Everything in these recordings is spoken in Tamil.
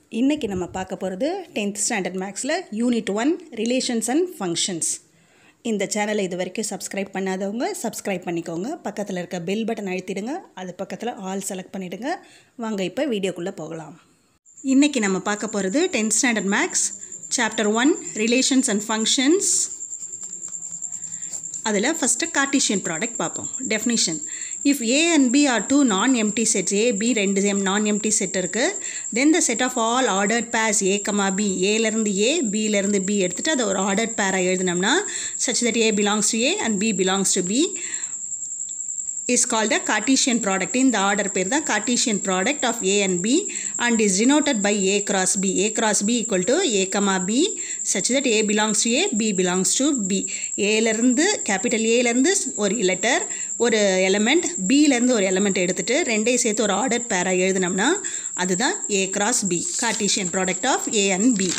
இன்றைக்கி நம்ம பார்க்க போகிறது டென்த் ஸ்டாண்டர்ட் மேக்ஸில் unit one relations and functions இந்த சேனலை இது வரைக்கும் சப்ஸ்கிரைப் பண்ணாதவங்க சப்ஸ்கிரைப் பண்ணிக்கோங்க பக்கத்தில் இருக்க பெல் பட்டன் அழுத்திடுங்க அது பக்கத்தில் ஆல் செலக்ட் பண்ணிவிடுங்க வாங்க இப்போ வீடியோக்குள்ளே போகலாம் இன்றைக்கி நம்ம பார்க்க போகிறது tenth standard maths chapter one relations and functions அதில் ஃபஸ்ட்டு கார்ட்டீஷியன் ப்ராடக்ட் பார்ப்போம் definition if A and B are two non empty sets A B ரெண்டு எம் நான் எம்டி செட் இருக்குது then the set of all ordered pairs A comma B ஏலேருந்து ஏ பியிலேருந்து பி எடுத்துகிட்டு அதை ஒரு ஆர்டர்ட் பேராக எழுதினோம்னா such that A belongs to A and B belongs to B is called a Cartesian product. இந்த ஆர்டர் பேர் தான் Cartesian product of A and B and is denoted by A cross B. A cross B equal to A comma B such that A belongs to A, B belongs to B. ஏலேருந்து கேபிட்டல் ஏலேருந்து ஒரு லெட்டர் ஒரு எலமெண்ட் பியிலேருந்து ஒரு எலமெண்ட் எடுத்துகிட்டு ரெண்டையும் சேர்த்து ஒரு ஆர்டர் பேராக எழுதினோம்னா அதுதான் A cross B. Cartesian product of A and B.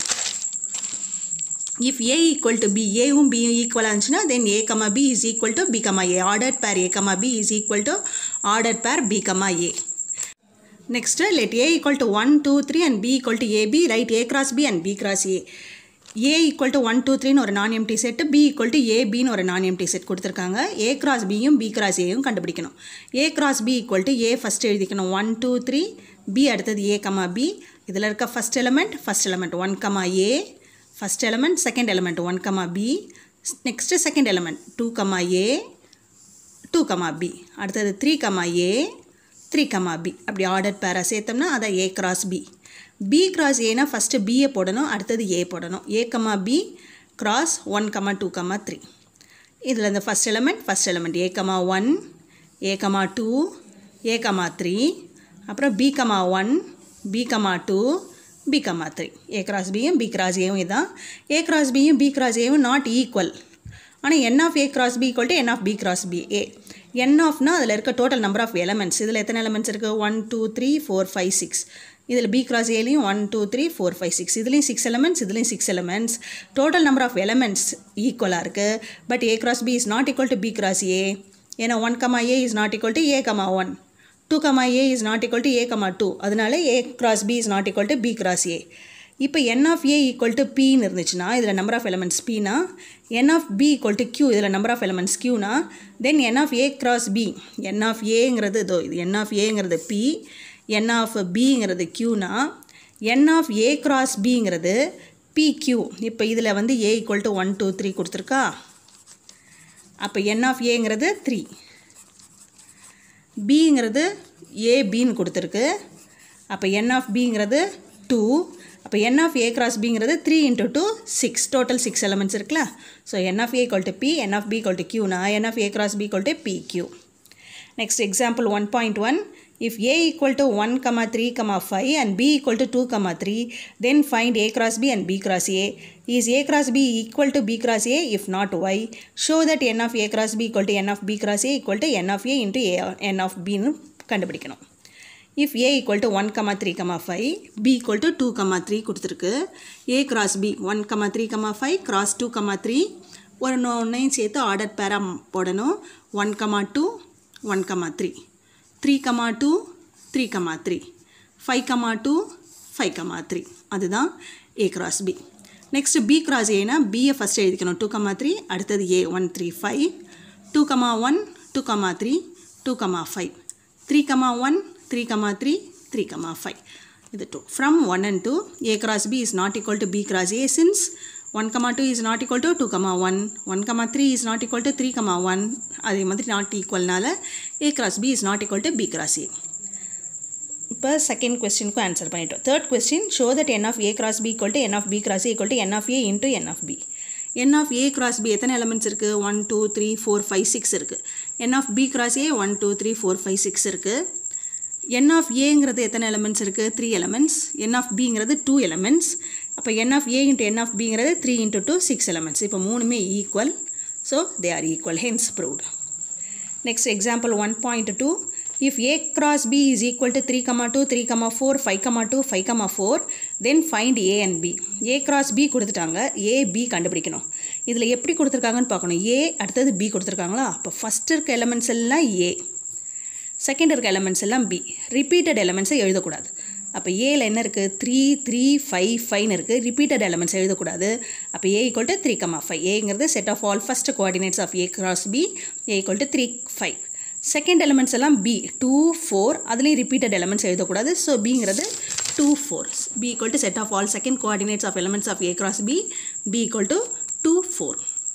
If A equal to B ஏவும் பியும் ஈக்குவலாக இருந்துச்சுன்னா then A comma B is equal to B comma A order pair A comma B is equal to order pair B comma A next let A equal to one two three and B equal to AB right A cross B and B cross A A equal to one two த்ரீன்னு ஒரு non empty set B equal to ஏபின்னு ஒரு நான் எம்டி செட் கொடுத்துருக்காங்க ஏ கிராஸ் பியும் பி கிராஸ் ஏயும் கண்டுபிடிக்கணும் A cross B equal to A first எழுதிக்கணும் ஒன் டூ த்ரீ பி அடுத்தது ஏ கமா பி இதில் இருக்க first element first element one comma A first element second element one comma B next second element two comma A two comma B அடுத்தது three comma A three comma B அப்படி ஆர்டர் பேராக சேர்த்தோம்னா அதை A cross B B cross ஏனா ஃபஸ்ட்டு பியை போடணும் அடுத்தது ஏ போடணும் A comma B cross one comma two comma three இதில் இந்த first element first element A comma one A comma two A comma three அப்புறம் B comma one B comma two B comma three A cross பியும் பி கிராஸ் ஏவும் இதான் ஏ கிராஸ் பியும் பி கிராஸ் ஏவும் நாட் ஈக்குவல் ஆனால் N of A cross B equal to N of B cross B A N ஆஃப்னா அதில் இருக்க டோட்டல் நம்பர் ஆஃப் எலமெண்ட்ஸ் இதில் எத்தனை எலமெண்ட்ஸ் இருக்குது one two three four five six இதில் பி கிராஸ் ஏலையும் one two three four five six இதுலேயும் சிக்ஸ் எலமெண்ட்ஸ் இதுலேயும் six elements total number of elements ஈக்குவலாக இருக்குது but A cross B is not equal to B cross A ஏன்னா one comma A is not equal to A comma one two comma A is not equal to A comma two அதனால A cross B is not equal to B cross A இப்போ N of A equal to பின்னு இருந்துச்சுன்னா இதில் நம்பர் ஆஃப் எலமெண்ட்ஸ் பினா N of B equal to Q இதில் நம்பர் ஆஃப் எலமெண்ட்ஸ் கியூனா then N of A cross B N of ஏங்கிறது இதோ இது என் ஆஃப் ஏங்கிறது பி என் ஆஃப் பிங்கிறது கியூனா என் ஆஃப் ஏ கிராஸ் பிங்கிறது பி கியூ இப்போ இதில் வந்து A equal to one two three கொடுத்துருக்கா அப்போ என் ஆஃப் ஏங்கிறது த்ரீ பிங்கிறது ஏபின்னு கொடுத்துருக்கு அப்போ என் ஆஃப் பிங்கிறது டூ அப்போ என் ஆஃப் ஏ கிராஸ் பிங்கிறது three into two six total six elements இருக்குல்ல so N of A equal to P N of B equal to கியூனா N of A cross B equal to P Q next example one point one if a equal to 1 comma 3 comma 5 and b equal to 2 comma 3 then find a cross b and b cross a is a cross b equal to b cross a if not y show that n of a cross b equal to n of b cross a equal to n of a into a n of b னு கண்டுபிடிக்கணும் if a equal to 1 comma 3 comma 5 b equal to 2 comma 3 கொடுத்துருக்கு a cross b 1 comma 3 comma 5 cross 2 comma 3 ஒரு ஒன்றையும் சேர்த்து ஆர்டர் பேரா போடணும் 1 comma 2 1 comma 3 three comma two three comma three five comma two five comma three அதுதான் A cross B next B cross ஏனா பியை ஃபஸ்ட் எழுதிக்கணும் டூ கமா த்ரீ அடுத்தது A one three five two comma one two comma three two comma five three comma one three comma three three comma five இது two from one and two A cross B is not equal to B cross A since 1 comma 2 is not equal to 2 comma 1 1 comma 3 is not equal to 3 comma 1 அதே மாதிரி not equalனால a cross b is not equal to b cross a இப்போ செகண்ட் கொஸ்டினுக்கும் ஆன்சர் பண்ணிட்டோம் third question show that N of A cross B equal to N of B cross equal to N of A into N of B N of A cross B எத்தனை எலமெண்ட்ஸ் இருக்குது one two three four five six இருக்குது N of B cross A one two three four five six இருக்குது என் ஆஃப் ஏங்கிறது எத்தனை எலமெண்ட்ஸ் இருக்குது த்ரீ எலமெண்ட்ஸ் என் ஆஃப் பிங்கிறது டூ எலமெண்ட்ஸ் அப்போ N of A into N of பிங்கிறது three into two six elements இப்போ மூணுமே equal so they are equal hence proved next example one point two if a cross b is equal to 3 comma 2 3 comma 4 5 comma 2 5 comma 4 then find a and b a cross b கொடுத்துட்டாங்க a b கண்டுபிடிக்கணும் இதில் எப்படி கொடுத்துருக்காங்கன்னு பார்க்கணும் a அடுத்தது b கொடுத்துருக்காங்களா அப்போ ஃபஸ்ட் இருக்க எலமெண்ட்ஸ் எல்லாம் a செகண்ட் இருக்க எலமெண்ட்ஸ் எல்லாம் பி ரிப்பீட்டட் எலமெண்ட்ஸை எழுதக்கூடாது அப்போ ஏல என்ன இருக்குது த்ரீ த்ரீ ஃபைவ் ஃபைவ்னு இருக்குது ரிப்பீட்டட் எலமெண்ட்ஸ் எழுதக்கூடாது அப்போ A equal to three comma five ஏங்கிறது set of all first coordinates of A cross B A equal to three five second elements எல்லாம் பி டூ ஃபோர் அதுலேயும் ரிப்பீட்டட் எலமெண்ட்ஸ் எழுதக்கூடாது ஸோ பிங்கிறது two four B equal to set of all second coordinates of elements of A cross B B equal to two four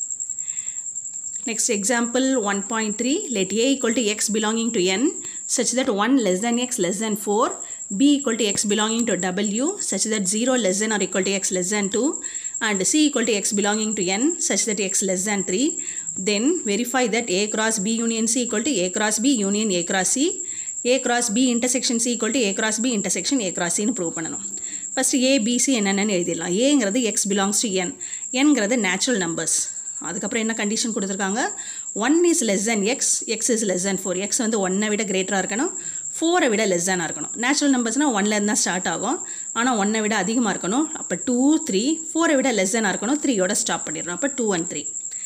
Next example 1.3 let a equal to x belonging to n such that 1 less than x less than 4 b equal to x belonging to w such that 0 less than or equal to x less than 2 and c equal to x belonging to n such that x less than 3 then verify that a cross b union c equal to a cross b union a cross c a cross b intersection c equal to a cross b intersection a cross c னு ப்ரூவ் பண்ணணும் ஃபஸ்ட்டு ஏ பிசி என்னென்னு எழுதிடலாம் ஏங்கிறது எக்ஸ் பிலாங்ஸ் டு என் என்கிறது நேச்சுரல் நம்பர்ஸ் அதுக்கப்புறம் என்ன கண்டிஷன் கொடுத்துருக்காங்க one is less than X X is less than four X வந்து ஒன்னை விட கிரேட்டராக இருக்கணும் ஃபோரை விட லெஸ் தேனாக இருக்கணும் நேச்சுரல் நம்பர்ஸ்னால் ஒன்லேருந்து தான் ஸ்டார்ட் ஆகும் ஆனால் ஒன்னை விட அதிகமாக இருக்கணும் அப்போ டூ த்ரீ ஃபோரை விட லெஸ் தேனாக இருக்கணும் த்ரீயோட ஸ்டாப் பண்ணிடணும் அப்போ two and three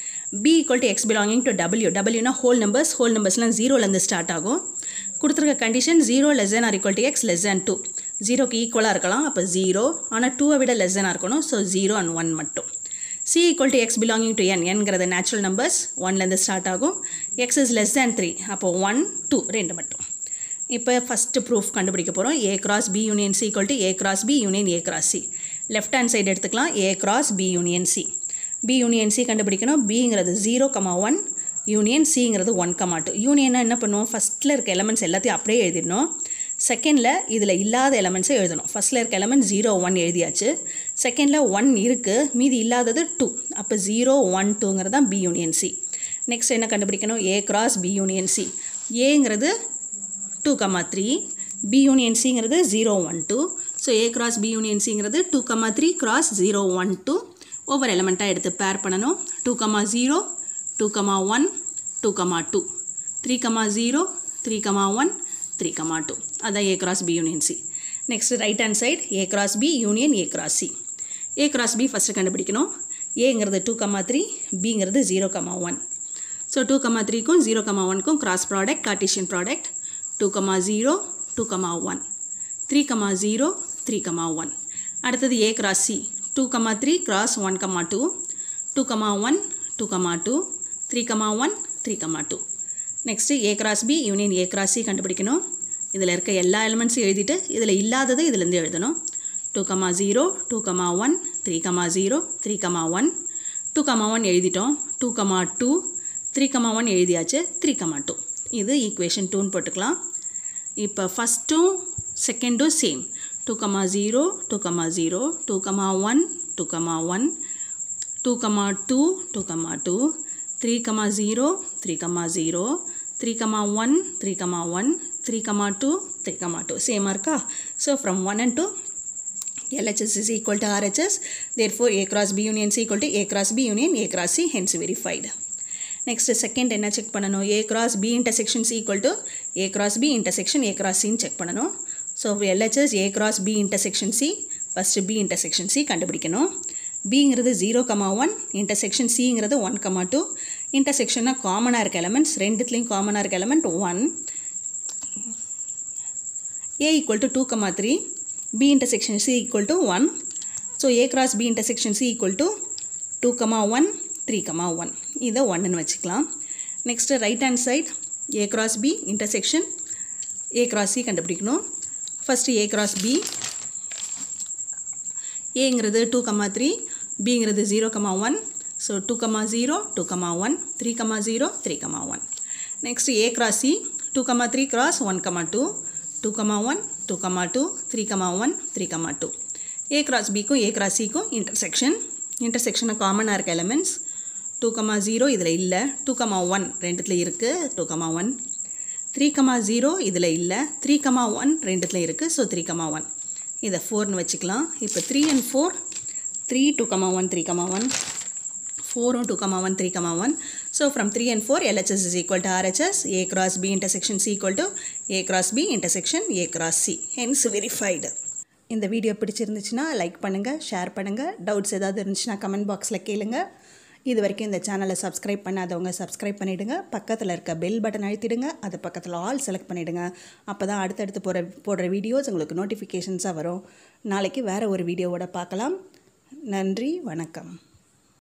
B equal to X belonging to W டபிள்யூனா ஹோல் நம்பர்ஸ் ஹோல் நம்பர்ஸ்லாம் ஜீரோலேருந்து ஸ்டார்ட் ஆகும் கொடுத்துருக்க condition zero less than or equal to X less than two ஜீரோக்கு ஈக்குவலாக இருக்கலாம் அப்போ ஜீரோ ஆனால் டூவை விட லெஸ் தேனாக இருக்கணும் ஸோ ஜீரோ அண்ட் ஒன் மட்டும் C equal to X belonging to N என்கிறது நேச்சுரல் நம்பர்ஸ் ஒன்லேருந்து ஸ்டார்ட் ஆகும் X is less than three அப்போ ஒன் டூ ரெண்டு மட்டும் இப்போ ஃபஸ்ட்டு ப்ரூஃப் கண்டுபிடிக்க போகிறோம் A cross B union C equal to A cross B union A cross C left hand side எடுத்துக்கலாம் A cross B union C B union C கண்டுபிடிக்கணும் பிங்கிறது zero comma one union சிங்கிறது one comma two யூனியனை என்ன பண்ணுவோம் ஃபஸ்ட்டில் இருக்க எலமெண்ட்ஸ் எல்லாத்தையும் அப்படியே எழுதிடணும் செகண்டில் இதில் இல்லாத எலமெண்ட்ஸை எழுதணும் ஃபஸ்ட்டில் இருக்க எலமெண்ட் ஜீரோ ஒன் எழுதியாச்சு செகண்டில் ஒன் இருக்குது மீதி இல்லாதது டூ அப்போ ஜீரோ ஒன் டூங்கிறது தான் பி யூனியன் சி நெக்ஸ்ட் என்ன கண்டுபிடிக்கணும் A cross B union C ஏங்கிறது two comma three B union சிங்கிறது zero one two so A cross B union சிங்கிறது two comma three cross zero one two ஒவ்வொரு எலமெண்ட்டாக எடுத்து பேர் பண்ணணும் two comma zero two comma one two comma two three comma zero three comma one three comma two அதான் A cross B union C next right hand side A cross B union A cross C A cross B first கண்டுபிடிக்கணும் ஏங்கிறது டூ கமா த்ரீ பிங்கிறது zero comma one so two comma த்ரீக்கும் ஜீரோ கமா ஒன்க்கும் cross product cartesian product two comma zero two comma one three comma zero three comma one அடுத்தது A cross C two comma three cross one comma two two comma one two comma two three comma one three comma two next A cross B union A cross C கண்டுபிடிக்கணும் இதில் இருக்க எல்லா எலிமெண்ட்ஸும் எழுதிட்டு இதில் இல்லாததை இதுலேருந்து எழுதணும் two comma zero two comma one three comma zero three comma one two comma one எழுதிட்டோம் two comma two three comma one எழுதியாச்சு த்ரீ கமா டூ இது ஈக்குவேஷன் டூன்னு போட்டுக்கலாம் இப்போ ஃபஸ்ட்டும் செகண்டும் same two comma zero two comma zero two comma one two comma one two comma two two comma two three comma zero three comma zero three comma one three comma one three comma two three comma two சேமாக இருக்கா so from one and two LHS is equal to RHS. Therefore, A cross B union C equal to A cross B union A cross C, hence verified. Next second என்ன செக் பண்ணணும் A cross B intersection C equal to A cross B intersection A cross சின்னு செக் பண்ணணும் so LHS A cross B intersection C first B intersection C கண்டுபிடிக்கணும் பிங்கிறது ஜீரோ கமா ஒன் இன்டர்செக்ஷன் சிங்கிறது ஒன் கமா டூ இன்டர்செக்ஷனாக காமனாக இருக்க எலமெண்ட்ஸ் ரெண்டுத்துலேயும் காமனாக இருக்க element one A equal to two comma three b intersection c equal to 1 so a cross b intersection c equal to 2 comma 1 3 comma 1 இதை 1 வச்சுக்கலாம் next right hand side a cross b intersection a cross c கண்டுபிடிக்கணும் ஃபஸ்ட்டு a cross b ஏங்கிறது டூ கமா த்ரீ பிங்கிறது zero comma one so two comma zero two comma one three comma zero three comma one next A cross C two comma three cross one comma two two comma one two comma two three comma one three comma two A cross பிக்கும் ஏ கிராஸ் சிக்கும் இன்டர்செக்ஷன் இன்டர்செக்ஷனாக காமனாக இருக்க எலமெண்ட்ஸ் டூ கமா ஜீரோ இதில் இல்லை டூ கமா ஒன் ரெண்டுத்தில் இருக்குது two comma one three comma zero இதில் இல்லை த்ரீ கமா ஒன் ரெண்டுத்தில் இருக்குது ஸோ த்ரீ கமா ஒன் இதை ஃபோர்னு வச்சுக்கலாம் இப்போ three and four three two comma one three comma one ஃபோரும் two comma one three comma one so from three and four LHS is equal to RHS A cross B intersection C equal to A cross B intersection A cross C hence verified இந்த வீடியோ பிடிச்சிருந்துச்சுன்னா லைக் பண்ணுங்கள் ஷேர் பண்ணுங்கள் டவுட்ஸ் ஏதாவது இருந்துச்சுன்னா கமெண்ட் பாக்ஸில் கேளுங்க இது வரைக்கும் இந்த சேனலை சப்ஸ்கிரைப் பண்ணாதவங்க சப்ஸ்கிரைப் பண்ணிவிடுங்க பக்கத்தில் இருக்க பெல் பட்டன் அழுத்திடுங்க அது பக்கத்தில் ஆல் செலக்ட் பண்ணிவிடுங்க அப்போ தான் அடுத்தடுத்து போகிற போடுற வீடியோஸ் உங்களுக்கு நோட்டிஃபிகேஷன்ஸாக வரும் நாளைக்கு வேறு ஒரு வீடியோவோட பார்க்கலாம் நன்றி வணக்கம்